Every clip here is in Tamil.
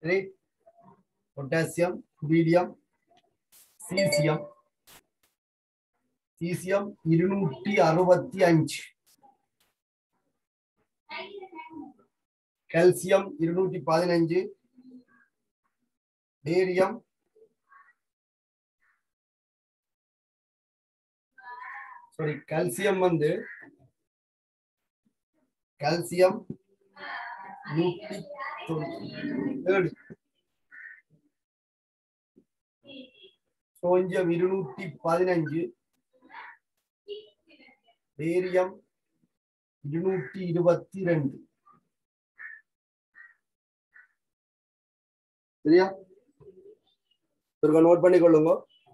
சரி பொட்டாசியம் பீடியம் சீசியம் சீசியம் இருநூற்றி அறுபத்தி அஞ்சு கால்சியம் இருநூற்றி பதினஞ்சு பேரியம் சாரி கால்சியம் வந்து கால்சியம் நூற்றி ஏழு சோஞ்சம் இருநூற்றி பதினஞ்சு பேரியம் இருநூற்றி இருபத்தி ரெண்டு சரியா ஒருக்கா நோட் பண்ணி கொள்ளுங்க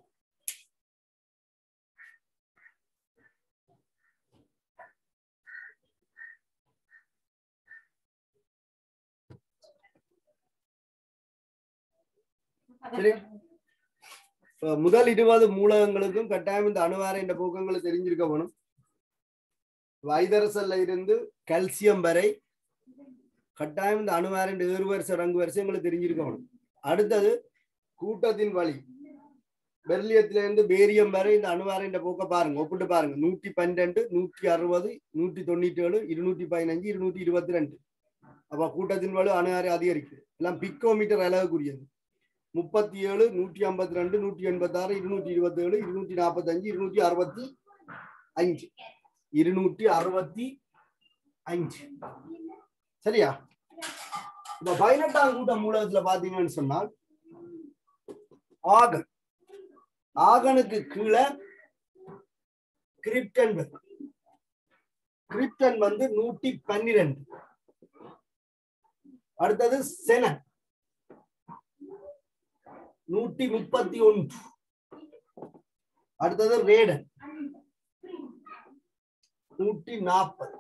சரி இப்ப முதல் இருபது மூலகங்களுக்கும் கட்டாயம் இந்த அணுவார என்ற போக்கங்களை தெரிஞ்சிருக்க வேணும் வைதரசல்ல இருந்து கால்சியம் வரை கட்டாயம் இந்த அணுவார என்ற ஏறு வரிசை ரங்கு வரிசை உங்களுக்கு தெரிஞ்சிருக்க வேணும் அடுத்தது கூட்டத்தின் வழி பெர்லியத்துல இருந்து பேரியம் வரை இந்த அணுவார என்ற போக்க பாருங்க ஒப்பிட்டு பாருங்க நூற்றி பன்னெண்டு நூற்றி அறுபது நூற்றி தொண்ணூற்றி ஏழு இருநூற்றி பதினஞ்சு இருநூற்றி இருபத்தி ரெண்டு அப்ப கூட்டத்தின் வலு அணுவாரை அதிகரிக்குது எல்லாம் பிக்கோமீட்டர் அளவுக்குரியது முப்பத்தி ஏழு நூற்றி ஐம்பத்தி ரெண்டு நூற்றி எண்பத்தி ஆறு இருநூற்றி இருபத்தி ஏழு இருநூற்றி நாற்பத்தி அஞ்சு இருநூற்றி அறுபத்தி அஞ்சு இருநூற்றி அறுபத்தி அஞ்சு சரியா இப்ப பதினெட்டாம் கூட்ட மூலகத்துல பாத்தீங்கன்னு சொன்னால் ஆகன் ஆகனுக்கு கீழே கிரிப்டன் வரும். கிரிப்டன் வந்து நூற்றி பன்னிரெண்டு அடுத்தது செனன் நூற்றி முப்பத்தி ஒன்று அடுத்தது ரேடன் நூற்றி நாற்பது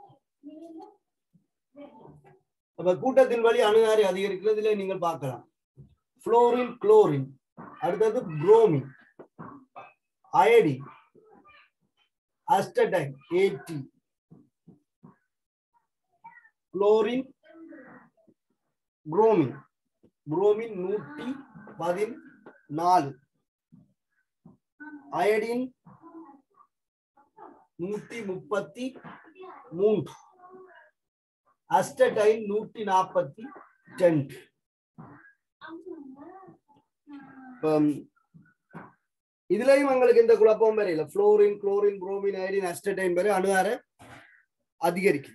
அப்ப கூட்டத்தின் வழி அணுகாரி அதிகரிக்கிறதுல நீங்கள் பார்க்கலாம் புளோரின் குளோரின் அடுத்தது bromine iodine astatine A T chlorine bromine bromine நூற்றி பதினாலு அயடின் நூற்றி முப்பத்தி மூன்று அஸ்டடைன் நூற்றி நாற்பத்தி ரெண்டு இதுலயும் எங்களுக்கு எந்த குழப்பமும் வரையில fluorine chlorine bromine iodine astatine வரை அணுகார அதிகரிக்குது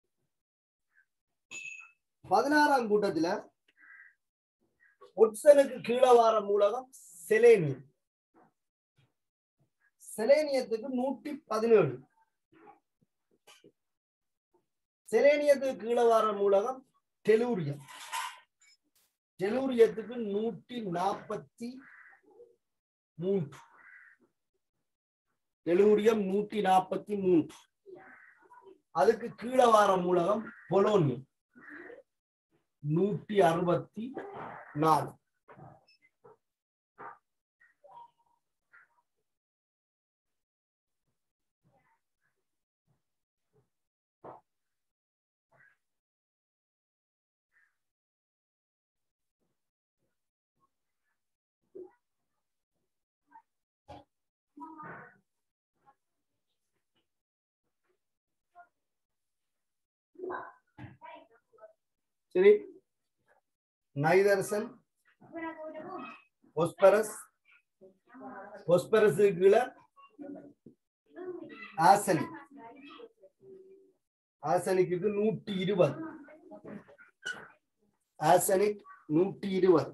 பதினாறாம் கூட்டத்துல ஒட்சனுக்கு கீழே வார மூலகம் செலேனியம் செலேனியத்துக்கு நூற்றி பதினேழு செலேனியத்துக்கு கீழே வார மூலகம் டெலூரியம் டெலூரியத்துக்கு நூற்றி நாற்பத்தி மூன்று டெலூரியம் நூற்றி நாற்பத்தி மூன்று அதுக்கு கீழே வார மூலகம் பொலோனியம் நூற்றி அறுபத்தி நாலு சரி நைதர்சன் பொஸ்பரஸ் பொஸ்பரஸ் கீழே ஆசனிக் ஆசனிக்கு நூற்றி இருபது ஆசனிக் நூற்றி இருபது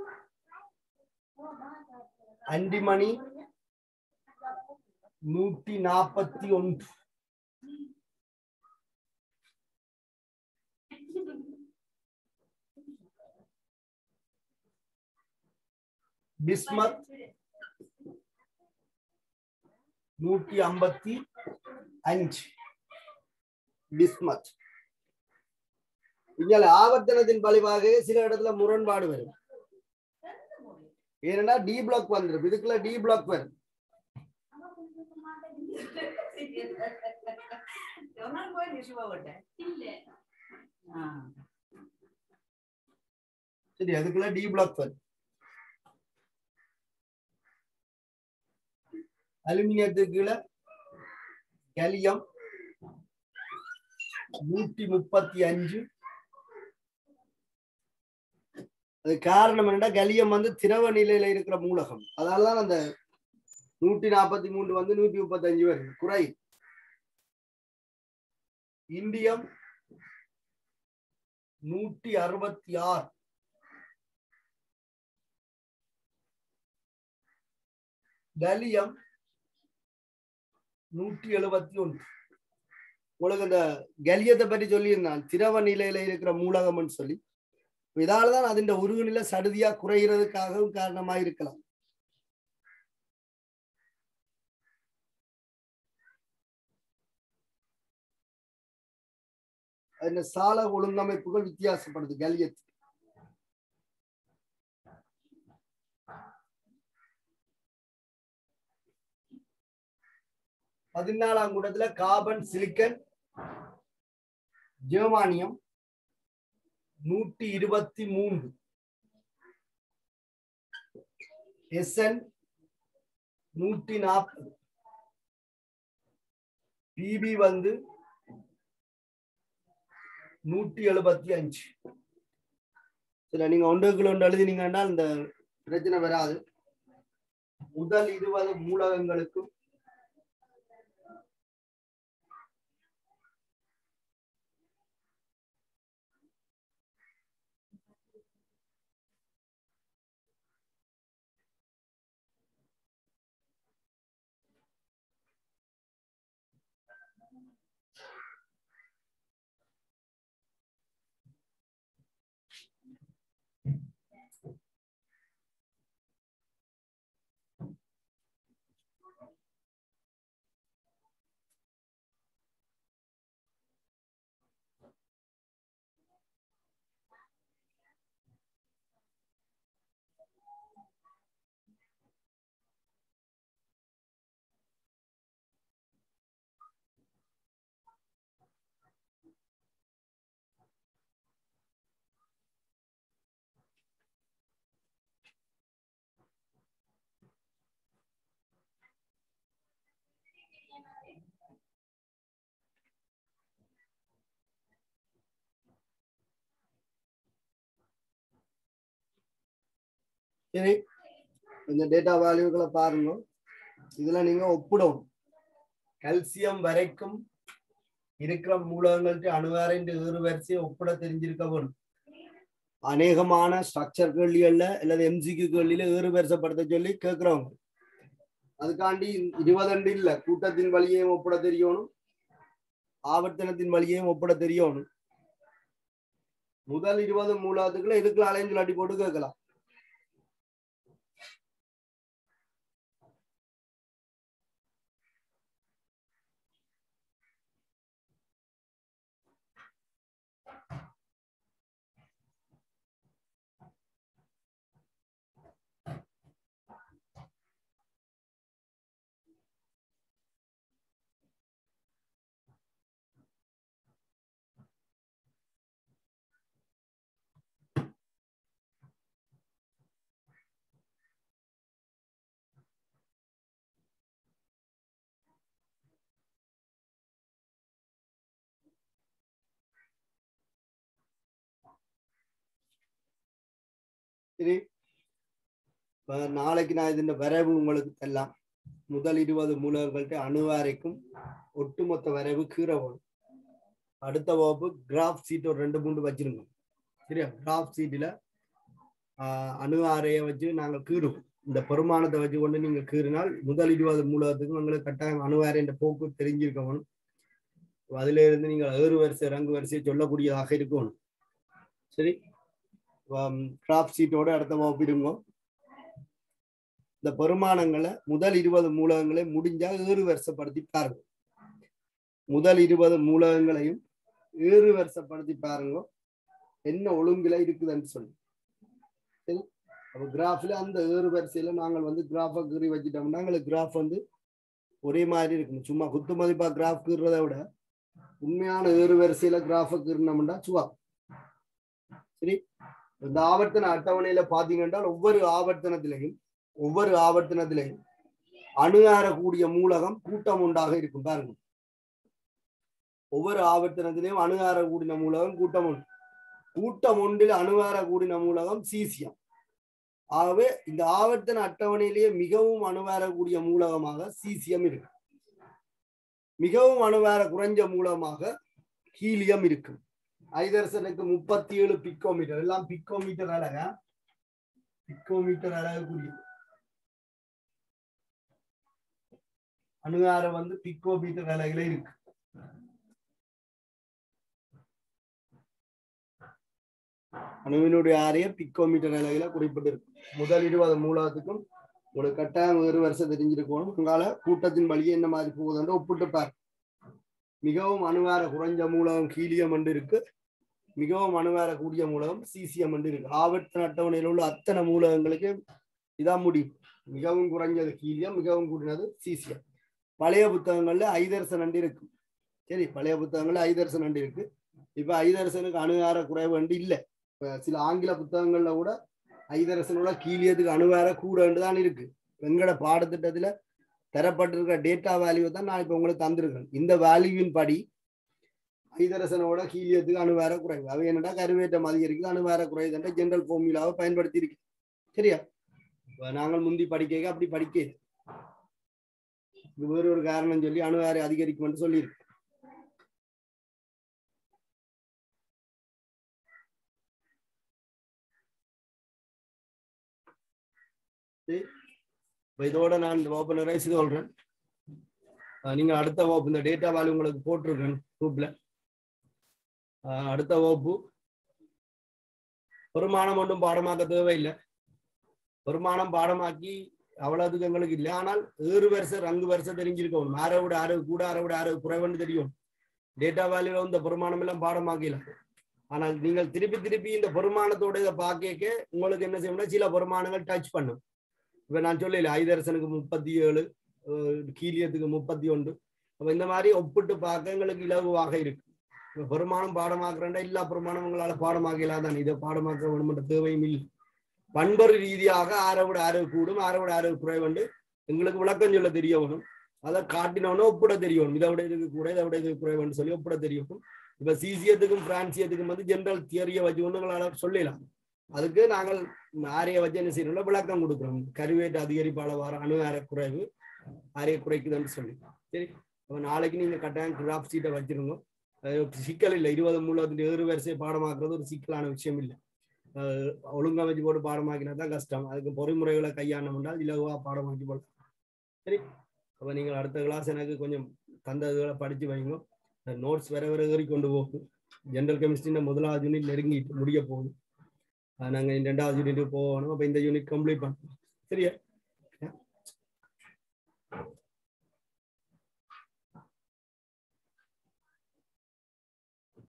அண்டிமணி நூற்றி நாற்பத்தி ஒன்று பிஸ்மத் நூற்றி ஐம்பத்தி அஞ்சு பிஸ்மத் இங்கே ஆவர்த்தனத்தின் பழிவாக சில இடத்துல முரண்பாடு வரும் ஏன்னா டி பிளாக் வந்துடும் இதுக்குள்ள டி பிளாக் வரும் சரி அதுக்குள்ள டி பிளாக் வருது அலுமினியத்துக்கு கீழே கலியம் நூத்தி முப்பத்தி அஞ்சு அது காரணம் என்னன்னா கலியம் வந்து திரவ நிலையில இருக்கிற மூலகம் அதனாலதான் அந்த நூத்தி நாற்பத்தி மூன்று வந்து நூத்தி முப்பத்தி அஞ்சு வருது குறை இந்தியம் நூற்றி அறுபத்தி ஆறு கலியம் நூற்றி எழுபத்தி ஒன்று உங்களுக்கு இந்த கலியத்தை பற்றி சொல்லியிருந்தான் திரவ நிலையில இருக்கிற மூலகம்னு சொல்லி இதாலதான் அதின் உருகுநிலை சடுதியா குறைகிறதுக்காகவும் காரணமா இருக்கலாம் அந்த சால ஒழுங்கமைப்புகள் வித்தியாசப்படுது கலியத்து பதினாலாம் கூடத்துல கார்பன் சிலிக்கன் ஜெர்மானியம் நூற்றி இருபத்தி மூன்று எஸ்என் நூற்றி நாற்பது பிபி வந்து நூற்றி எழுபத்தி அஞ்சு சரி நீங்க ஒன்றுக்குள்ள ஒன்று எழுதினீங்கன்னா இந்த பிரச்சனை வராது முதல் இருபது மூலகங்களுக்கும் சரி இந்த டேட்டா வேல்யூக்களை பாருங்க இதுல நீங்க ஒப்பிடணும் கல்சியம் வரைக்கும் இருக்கிற மூலகங்கள்ட்ட அணுவாரின் ஏறு வரிசையை ஒப்பிட தெரிஞ்சிருக்க வேணும் அநேகமான ஸ்ட்ரக்சர் கேள்விகள்ல அல்லது எம்சிக்கு கேள்வியில ஏறு வரிசைப்படுத்த சொல்லி கேட்கிறவங்க அதுக்காண்டி இருபதண்டு இல்ல கூட்டத்தின் வழியையும் ஒப்பிட தெரியணும் ஆவர்த்தனத்தின் வழியையும் ஒப்பிட தெரியணும் முதல் இருபது மூலத்துக்குள்ள இதுக்குள்ள அலைஞ்சு அடி போட்டு கேட்கலாம் சரி இப்ப நாளைக்கு நான் ഇതിന്റെ வரைவு உங்களுக்கு தரலாம் முதல் இருபது மூலகங்கள்ட்ட அணுவாரைக்கும் ஒட்டுமொத்த வரைவு கீரை வரும் அடுத்த வகுப்பு கிராஃப் சீட் ஒரு ரெண்டு மூணு வச்சிருங்க சரியா கிராஃப் சீட்டில் அணு ஆரையை வச்சு நாங்கள் கீறுவோம் இந்த பெருமானத்தை வச்சு கொண்டு நீங்க கீறினால் முதல் இருபது மூலகத்துக்கும் உங்களுக்கு கட்டாயம் அணுவாரைன்ற போக்கு தெரிஞ்சிருக்கணும் அதுல இருந்து நீங்கள் ஏறு வரிசை ரங்கு வரிசையை சொல்லக்கூடியதாக இருக்கணும் சரி கிராப் சீட்டோட அடுத்த வகுப்பிடுங்க இந்த பெருமானங்களை முதல் இருபது மூலகங்களை முடிஞ்சா ஏறு வரிசைப்படுத்தி பாருங்க முதல் இருபது மூலகங்களையும் ஏறு வரிசைப்படுத்தி பாருங்க என்ன ஒழுங்குல இருக்குதுன்னு சொல்லி சரி அப்ப கிராஃப்ல அந்த ஏறு வரிசையில நாங்கள் வந்து கிராஃபை கீறி வச்சுட்டோம்னா எங்களுக்கு கிராஃப் வந்து ஒரே மாதிரி இருக்கும் சும்மா குத்து மதிப்பா கிராஃப் கீறதை விட உண்மையான ஏறு வரிசையில கிராஃபை கீறினோம்னா சுவா சரி இந்த ஆவர்த்தன அட்டவணையில பாத்தீங்கன்னா ஒவ்வொரு ஆவர்த்தனத்திலையும் ஒவ்வொரு ஆவர்த்தனத்திலையும் அணுகாரக்கூடிய மூலகம் கூட்டம் உண்டாக இருக்கும் பாருங்க ஒவ்வொரு ஆவர்த்தனத்திலையும் அணுகார கூடின மூலகம் கூட்டம் உண்டு கூட்டம் ஒன்றில் அணுகார கூடின மூலகம் சீசியம் ஆகவே இந்த ஆவர்த்தன அட்டவணையிலேயே மிகவும் அணுவாரக்கூடிய மூலகமாக சீசியம் இருக்கு மிகவும் அணுவார குறைஞ்ச மூலமாக ஹீலியம் இருக்கு ஐதர்சனுக்கு முப்பத்தி ஏழு பிக்கோமீட்டர் எல்லாம் பிக்கோமீட்டர் அழகா பிக்கோமீட்டர் அழகக்கூடிய அணுகாரம் வந்து பிக்கோமீட்டர் அழகுல இருக்கு அணுவினுடைய ஆரைய பிக்கோமீட்டர் அழகுல குறிப்பிட்டிருக்கு முதல் இருபது மூலத்துக்கும் ஒரு கட்டாயம் ஒரு வருஷம் தெரிஞ்சிருக்கணும் உங்களால கூட்டத்தின் வழியே என்ன மாதிரி போகுதுன்னு ஒப்பிட்டு பாரு மிகவும் அணுவார குறைஞ்ச மூலகம் ஹீலியம் என்று இருக்கு மிகவும் அணுவார கூடிய மூலகம் சீசியம் என்று இருக்கு ஆவர்த்தன அட்டவணையில் உள்ள அத்தனை மூலகங்களுக்கு இதான் முடியும் மிகவும் குறைஞ்சது ஹீலியம் மிகவும் கூடினது சீசியம் பழைய புத்தகங்கள்ல ஐதர்சன் அண்டு இருக்கு சரி பழைய புத்தகங்கள்ல ஐதர்சன் அண்டு இருக்கு இப்ப ஐதர்சனுக்கு அணுகார குறைவு அண்டு இல்லை இப்ப சில ஆங்கில புத்தகங்கள்ல கூட ஐதரசனோட கீழியத்துக்கு அணுவார கூடன்னு தான் இருக்கு எங்கட பாடத்திட்டத்துல தரப்பட்டிருக்கிற டேட்டா வேல்யூ தான் நான் இப்ப உங்களுக்கு தந்திருக்கேன் இந்த வேல்யூவின் படி ஐதரசனோட ஹீலியத்துக்கு அணுவார குறைவு அவை என்னடா கருவேற்றம் அதிகரிக்குது அணுவார குறைவுன்ற ஜெனரல் ஃபார்முலாவை பயன்படுத்தி இருக்கு சரியா இப்ப நாங்கள் முந்தி படிக்க அப்படி படிக்க இது வேறு ஒரு காரணம் சொல்லி அணுவார அதிகரிக்கும் சொல்லியிருக்கு இப்போ இதோட நான் இந்த வகுப்பு நிறைய சொல்றேன் அஹ் நீங்க அடுத்த வகுப்பு இந்த டேட்டா வேல்யூ உங்களுக்கு போட்டிருக்கேன் குரூப்ல அடுத்த வகுப்பு வருமானம் ஒன்றும் பாடமாக்க தேவையில்லை வருமானம் பாடமாக்கி அவ்வளவுக்கு எங்களுக்கு இல்லை ஆனால் ஏறு வருஷம் ரங்கு வருஷம் தெரிஞ்சிருக்கணும் ஆரை விட ஆறு கூட ஆரை விட ஆறு குறைவுன்னு தெரியும் டேட்டா வேல்யூல இந்த பெருமானம் எல்லாம் பாடமாக்கலாம் ஆனால் நீங்கள் திருப்பி திருப்பி இந்த பெருமானத்தோட இதை பார்க்க உங்களுக்கு என்ன செய்யணும்னா சில பெருமானங்கள் டச் பண்ணும் இப்ப நான் சொல்லல ஐதரசனுக்கு முப்பத்தி ஏழு கீழியத்துக்கு முப்பத்தி ஒன்று அப்ப இந்த மாதிரி ஒப்பிட்டு பார்க்க எங்களுக்கு இலகுவாக இருக்கு இப்ப பெருமானம் பாடமாக்குறேன்டா எல்லா பெருமானம் உங்களால பாடமாக்கலாம் தான் இதை பாடமாக்க வேணுமென்ற தேவையும் இல்லை பண்பறு ரீதியாக ஆரை விட ஆறு கூடும் ஆரை விட ஆறு குறைவண்டு எங்களுக்கு விளக்கம் சொல்ல தெரிய வேணும் அதை காட்டினோன்னு ஒப்பிட தெரியணும் இதை விட இதுக்கு கூட இதை விட இதுக்கு குறைவுன்னு சொல்லி ஒப்பிட தெரியும் இப்ப சிசியத்துக்கும் பிரான்சியத்துக்கும் வந்து ஜென்ரல் தியரியை வச்சு ஒன்று உங்களால சொல்லலாம் அதுக்கு நாங்கள் ஆரிய வச்சு என்ன செய்யறோம்னா விளக்கம் கொடுக்குறோம் கருவேட்டு அதிகரிப்பால வர அணு ஆர குறைவு ஆரிய குறைக்குதுன்னு சொல்லி சரி அப்ப நாளைக்கு நீங்க கட்டாயம் கிராஃப் சீட்டை வச்சிருங்க அது சிக்கல் இல்லை இருபது மூலத்தின் ஏறு வரிசை பாடமாக்குறது ஒரு சிக்கலான விஷயம் இல்லை அஹ் ஒழுங்கா வச்சு போட்டு பாடமாக்கினா தான் கஷ்டம் அதுக்கு பொறிமுறைகளை கையாண்ட முடியாது இலகுவா பாடமாக்கி போடலாம் சரி அப்ப நீங்கள் அடுத்த கிளாஸ் எனக்கு கொஞ்சம் தந்ததுகளை படிச்சு வைங்க நோட்ஸ் வேற வேற ஏறி கொண்டு போகும் ஜென்ரல் கெமிஸ்ட்ரியின் முதலாவது யூனிட் நெருங்கி முடிய போகுது நாங்கள் ரெண்டாவது யூனிட் போகணும் அப்போ இந்த யூனிட் கம்ப்ளீட் பண்ணணும் சரியா